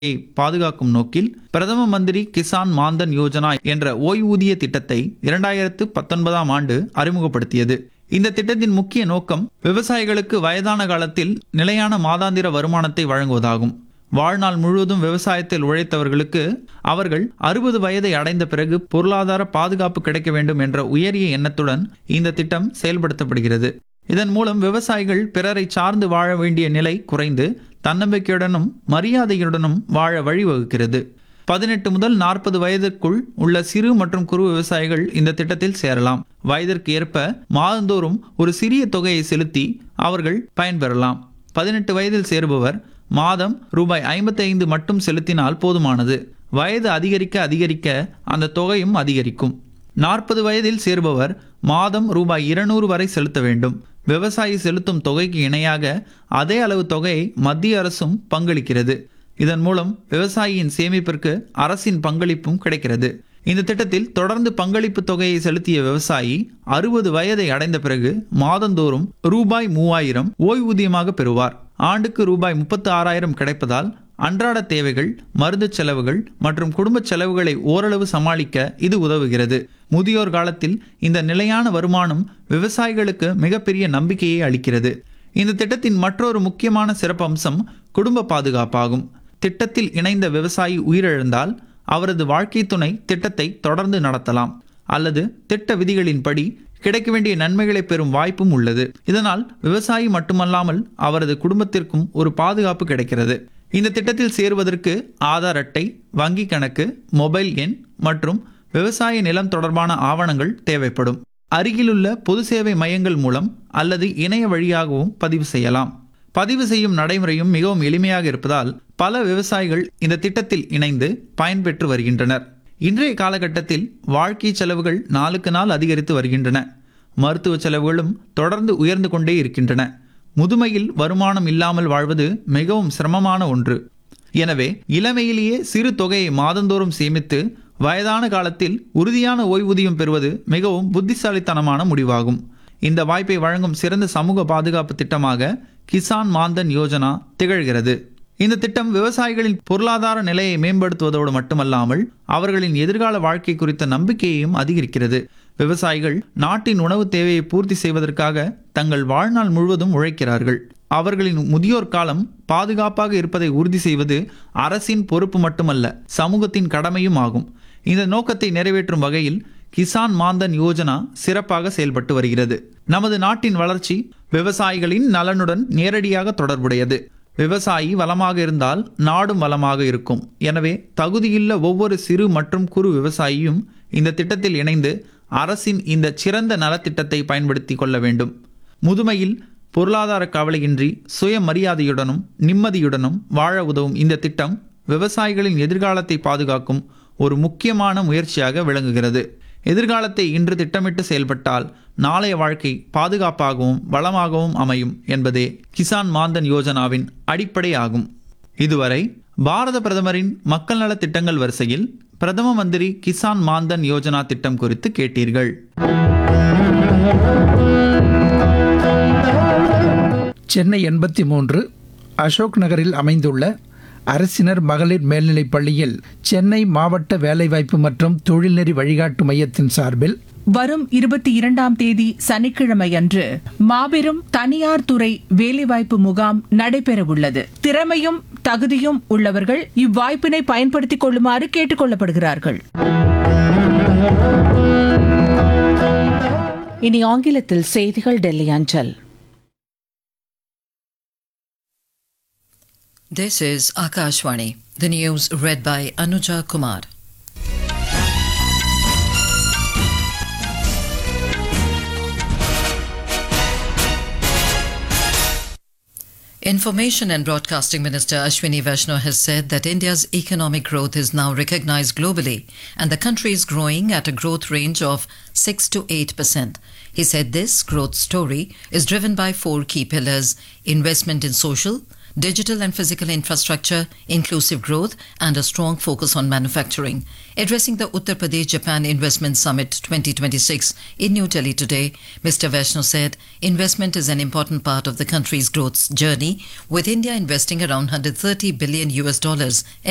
யை பாதுகாக்கும் நோக்கில் பிரதம மந்திரி கிசான் மாந்தன் யோஜனா என்ற ஓய்வூதிய திட்டத்தை இரண்டாயிரத்து பத்தொன்பதாம் ஆண்டு அறிமுகப்படுத்தியது இந்த திட்டத்தின் முக்கிய நோக்கம் விவசாயிகளுக்கு வயதான காலத்தில் நிலையான மாதாந்திர வருமானத்தை வழங்குவதாகும் வாழ்நாள் முழுவதும் விவசாயத்தில் உழைத்தவர்களுக்கு அவர்கள் அறுபது வயதை அடைந்த பிறகு பொருளாதார பாதுகாப்பு கிடைக்க வேண்டும் என்ற உயரிய எண்ணத்துடன் இந்த திட்டம் செயல்படுத்தப்படுகிறது இதன் மூலம் விவசாயிகள் பிறரை சார்ந்து வாழ வேண்டிய நிலை குறைந்து தன்னம்பிக்கையுடனும் மரியாதையுடனும் வாழ வழிவகுக்கிறது பதினெட்டு முதல் நாற்பது வயதிற்குள் உள்ள சிறு மற்றும் குறு விவசாயிகள் இந்த திட்டத்தில் சேரலாம் வயதிற்கு ஏற்ப மாதந்தோறும் ஒரு சிறிய தொகையை செலுத்தி அவர்கள் பயன்பெறலாம் பதினெட்டு வயதில் சேருபவர் மாதம் ரூபாய் ஐம்பத்தி ஐந்து மட்டும் செலுத்தினால் போதுமானது வயது அதிகரிக்க அதிகரிக்க அந்த தொகையும் அதிகரிக்கும் நாற்பது வயதில் சேருபவர் மாதம் ரூபாய் இருநூறு வரை செலுத்த வேண்டும் விவசாயி செலுத்தும் தொகைக்கு இணையாக அதே அளவு தொகையை மத்திய அரசும் பங்களிக்கிறது இதன் மூலம் விவசாயியின் சேமிப்பிற்கு அரசின் பங்களிப்பும் கிடைக்கிறது இந்த திட்டத்தில் தொடர்ந்து பங்களிப்பு தொகையை செலுத்திய விவசாயி அறுபது வயதை அடைந்த பிறகு மாதந்தோறும் ரூபாய் மூவாயிரம் ஓய்வூதியமாக பெறுவார் ஆண்டுக்கு ரூபாய் முப்பத்து ஆறாயிரம் கிடைப்பதால் அன்றாட தேவைகள் மருந்து செலவுகள் மற்றும் குடும்ப செலவுகளை ஓரளவு சமாளிக்க இது உதவுகிறது முதியோர் காலத்தில் இந்த நிலையான வருமானம் விவசாயிகளுக்கு மிகப்பெரிய நம்பிக்கையை அளிக்கிறது இந்த திட்டத்தின் மற்றொரு முக்கியமான சிறப்பம்சம் குடும்ப பாதுகாப்பாகும் திட்டத்தில் இணைந்த விவசாயி உயிரிழந்தால் அவரது வாழ்க்கை துணை திட்டத்தை தொடர்ந்து நடத்தலாம் அல்லது திட்ட விதிகளின்படி கிடைக்க வேண்டிய நன்மைகளை பெறும் வாய்ப்பும் உள்ளது இதனால் விவசாயி மட்டுமல்லாமல் அவரது குடும்பத்திற்கும் ஒரு பாதுகாப்பு கிடைக்கிறது இந்த திட்டத்தில் சேருவதற்கு ஆதார் அட்டை வங்கி கணக்கு மொபைல் எண் மற்றும் விவசாய நிலம் தொடர்பான ஆவணங்கள் தேவைப்படும் அருகிலுள்ள பொது சேவை மையங்கள் மூலம் அல்லது இணைய வழியாகவும் பதிவு செய்யலாம் பதிவு செய்யும் நடைமுறையும் மிகவும் எளிமையாக இருப்பதால் பல விவசாயிகள் இந்த திட்டத்தில் இணைந்து பயன்பெற்று வருகின்றனர் இன்றைய காலகட்டத்தில் வாழ்க்கை செலவுகள் நாளுக்கு நாள் அதிகரித்து வருகின்றன மருத்துவ செலவுகளும் தொடர்ந்து உயர்ந்து கொண்டே இருக்கின்றன முதுமையில் வருமானம் இல்லாமல் வாழ்வது மிகவும் சிரமமான ஒன்று எனவே இளமையிலேயே சிறு தொகையை மாதந்தோறும் சேமித்து வயதான காலத்தில் உறுதியான ஓய்வூதியம் பெறுவது மிகவும் புத்திசாலித்தனமான முடிவாகும் இந்த வாய்ப்பை வழங்கும் சிறந்த சமூக பாதுகாப்பு திட்டமாக கிசான் மாந்தன் யோஜனா திகழ்கிறது இந்த திட்டம் விவசாயிகளின் பொருளாதார நிலையை மேம்படுத்துவதோடு மட்டுமல்லாமல் அவர்களின் எதிர்கால வாழ்க்கை குறித்த நம்பிக்கையையும் அதிகரிக்கிறது விவசாயிகள் நாட்டின் உணவு தேவையை பூர்த்தி செய்வதற்காக தங்கள் வாழ்நாள் முழுவதும் உழைக்கிறார்கள் அவர்களின் முதியோர் காலம் பாதுகாப்பாக இருப்பதை உறுதி செய்வது அரசின் பொறுப்பு மட்டுமல்ல சமூகத்தின் கடமையும் ஆகும் இந்த நோக்கத்தை நிறைவேற்றும் வகையில் கிசான் மாந்தன் யோஜனா சிறப்பாக செயல்பட்டு வருகிறது நமது நாட்டின் வளர்ச்சி விவசாயிகளின் நலனுடன் நேரடியாக தொடர்புடையது விவசாயி வளமாக இருந்தால் நாடும் வளமாக இருக்கும் எனவே தகுதியுள்ள ஒவ்வொரு சிறு மற்றும் குறு விவசாயியும் இந்த திட்டத்தில் இணைந்து அரசின் இந்த சிறந்த நலத்திட்டத்தை பயன்படுத்தி கொள்ள வேண்டும் முதுமையில் பொருளாதார கவலையின்றி சுயமரியாதையுடனும் நிம்மதியுடனும் வாழ உதவும் இந்த திட்டம் விவசாயிகளின் எதிர்காலத்தை பாதுகாக்கும் ஒரு முக்கியமான முயற்சியாக விளங்குகிறது எதிர்காலத்தை இன்று திட்டமிட்டு செயல்பட்டால் நாளைய வாழ்க்கை பாதுகாப்பாகவும் வளமாகவும் அமையும் என்பதே கிசான் மாந்தன் யோஜனாவின் அடிப்படை ஆகும் இதுவரை பாரத பிரதமரின் மக்கள் நல திட்டங்கள் வரிசையில் பிரதம மந்திரி கிசான் மாந்தன் யோஜனா திட்டம் குறித்து கேட்டீர்கள் சென்னை எண்பத்தி மூன்று அசோக் நகரில் அமைந்துள்ள அரசினர் மகளிர் மேல்நிலைப் பள்ளியில் சென்னை மாவட்ட வேலைவாய்ப்பு மற்றும் தொழில்நெறி வழிகாட்டு மையத்தின் சார்பில் வரும் இருபத்தி இரண்டாம் தேதி சனிக்கிழமை அன்று மாபெரும் தனியார் துறை வேலைவாய்ப்பு முகாம் நடைபெறவுள்ளது திறமையும் தகுதியும் உள்ளவர்கள் இவ்வாய்ப்பினை பயன்படுத்திக் கொள்ளுமாறு கேட்டுக் கொள்ளப்படுகிறார்கள் இனி ஆங்கிலத்தில் செய்திகள் டெல்லி அஞ்சல் This is Akashvani. The news read by Anuja Kumar. Information and Broadcasting Minister Ashwini Vaishnaw has said that India's economic growth is now recognized globally and the country is growing at a growth range of 6 to 8%. He said this growth story is driven by four key pillars investment in social, digital and physical infrastructure, inclusive growth, and a strong focus on manufacturing. Addressing the Uttar Pradesh Japan Investment Summit 2026 in New Delhi today, Mr. Vaishnaw said investment is an important part of the country's growth journey, with India investing around 130 billion US dollars